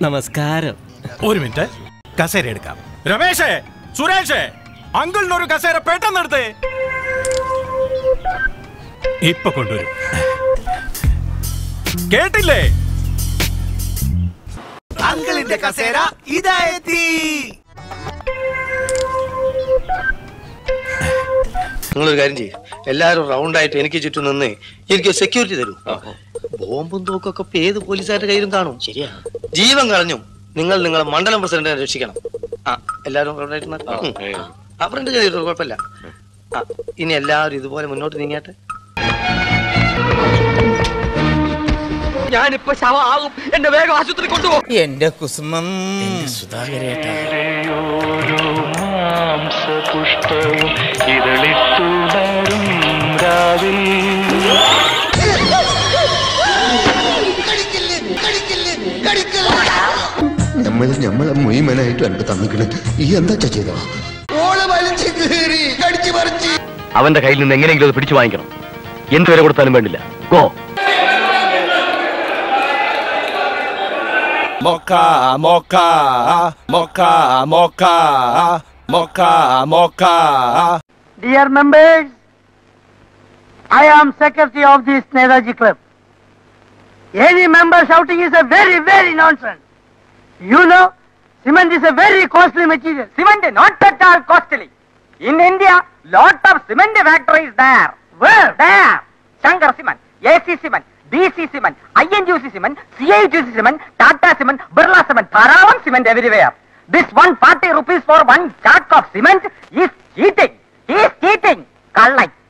നമസ്കാരം ഒരു മിനിറ്റ് കസേര എടുക്കാം രമേശേ സുരേഷേ അങ്കിളിന് ഒരു കസേര പെട്ടെന്ന് എടുത്തേ ഇപ്പൊ കൊണ്ടുവരും കേട്ടില്ലേ അങ്കിളിന്റെ കസേര ഇതാ എത്തി നിങ്ങളൊരു കാര്യം ചെയ്യും എല്ലാവരും റൗണ്ട് ആയിട്ട് എനിക്ക് ചുറ്റും നിന്ന് എനിക്ക് സെക്യൂരിറ്റി തരൂ ബോംബും തോക്കൊക്കെ ഇപ്പൊ ഏത് പോലീസുകാരുടെ കയ്യിലും കാണും ശരിയാ ജീവൻ കളഞ്ഞു നിങ്ങൾ നിങ്ങളെ മണ്ഡലം പ്രസിഡന്റിനെ രക്ഷിക്കണം ആ എല്ലാവരും റൗണ്ട് ആയിട്ട് നിന്നോ. ഉം. ആ ഫ്രണ്ട് ചെയ്തിട്ടോ കുഴപ്പമില്ല ആ ഇനി എല്ലാവരും ഇതുപോലെ മുന്നോട്ട് നീങ്ങിയാട്ടെ ഞാനിപ്പോ ശവമാകും എന്നെ വേഗം ആശുപത്രി കൊണ്ടുപോകും എന്റെ കുസുമം പുഷ്പവും ഇതളിത്തുടരും രാവിൽ നമ്മൾ നമ്മളെ മുഴുവനായിട്ട് എനിക്ക് തന്നിക്കണ് ഈ എന്താ ചെയ്തോ അവന്റെ കയ്യിൽ നിന്ന് എങ്ങനെയെങ്കിലും അത് പിടിച്ചു വാങ്ങിക്കണം എന്ത് വില കൊടുത്താലും വേണ്ടില്ല ഗോ മൊക്ക മൊക്ക മൊക്ക മൊക്ക മൊക്ക മൊക്ക Dear members, I am secretary of this Netaji Club. Any member shouting is a very, very nonsense. You know, cement is a very costly material. Cement not at all costly. In India, lot of cement factories there. Where? There. Shankar Cement, AC Cement, DC Cement, INGC Cement, CIGC Cement, Tata Cement, Birla Cement, Tharavam Cement everywhere. This 140 rupees for one sack of cement is cheating. He is cheating. Kallai.